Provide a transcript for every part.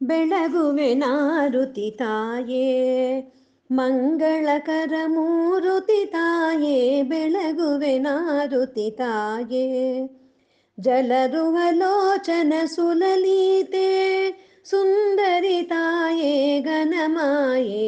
ಬೆಳಗುವೆ ನಾರುತಿ ತಾಯೇ ಮಂಗಳಕರ ಮೂರುತಿ ತಾಯೇ ಬೆಳಗುವೆ ನಾರುತಿ ತಾಯೇ ಜಲರುಹಲೋಚನ ಸುಲಲಿತೆ ಸುಂದರಿ ತಾಯೇ ಘನಮಾಯೇ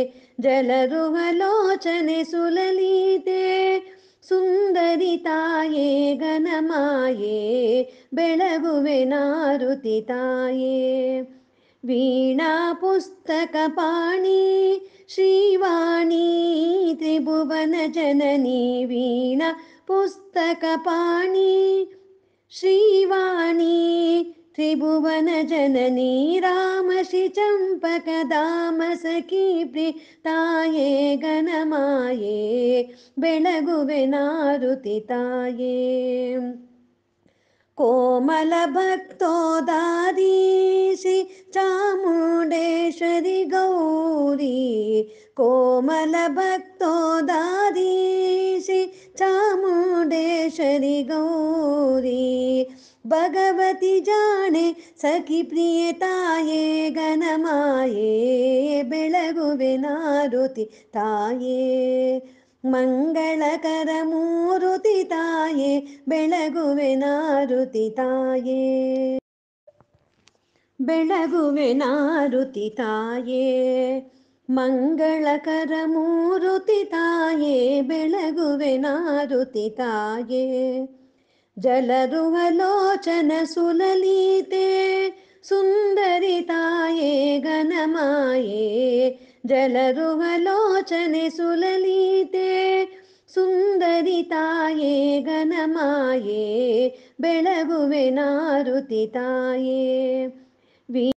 ಜಲರುಹಲೋಚನೆ ಸುಲಲಿತೆ ಸುಂದರಿ ತಾಯೇ ಘನಮಾಯೇ ಬೆಳಗುವೆ ನಾರುತಿ ತಾಯೇ ವೀಣಾ ಪುಸ್ತಕ ಪಾಣಿ ಶ್ರೀವಾಣಿ ತ್ರಿಭುವನ ಜನನಿ ವೀಣಾ ಪುಸ್ತಕ ಪಾಣಿ ಶ್ರೀವಾಣಿ ತ್ರಿಭುವನ ಜನನಿ ರಾಮಶಿ ಚಂಪಕ ದಾಮ ಸಖಿ ಪ್ರಿ ತಾಯೇ ಘನಮಾಯೇ ಬೆಳಗುವೆ ನಾರುತಿ ತಾಯೇ ಕೋಮಲ ಭಕ್ತೋದಾದೀಶಿ ಚಾಮುಂಡೇಶ್ವರಿ ಗೌರಿ ಕೋಮಲ ಭಕ್ತೋದಾದೀಶಿ ಚಾಮುಂಡೇಶ್ವರಿ ಗೌರಿ ಭಗವತಿ ಜಾಣೆ ಸಖಿ ಪ್ರಿಯ ತಾಯೇ ಘನಮಾಯೇ ಬೆಳಗುವೆ ನಾರುತಿ ತಾಯೇ ಮಂಗಳಕರ ಮೂರುತಿ ತಾಯೇ ಬೆಳಗುವೆ ನಾರುತಿ ತಾಯೇ ಬೆಳಗುವೆ ನಾರುತಿ ತಾಯೇ ಮಂಗಳಕರ ಮೂರುತಿ ತಾಯೇ ಬೆಳಗುವೆ ನಾರುತಿ ತಾಯೇ ಜಲರುಹಲೋಚನ ಸುಲಲಿತೆ ಸುಂದರಿ ತಾಯೇ ಘನಮಾಯೇ ಜಲರುಹಲೋಚನೆ ಸುಲಲಿತೆ ಸುಂದರಿ ತಾಯೇ ಘನಮಾಯೇ ಬೆಳಗುವೆ ನಾರುತಿ ತಾಯೇ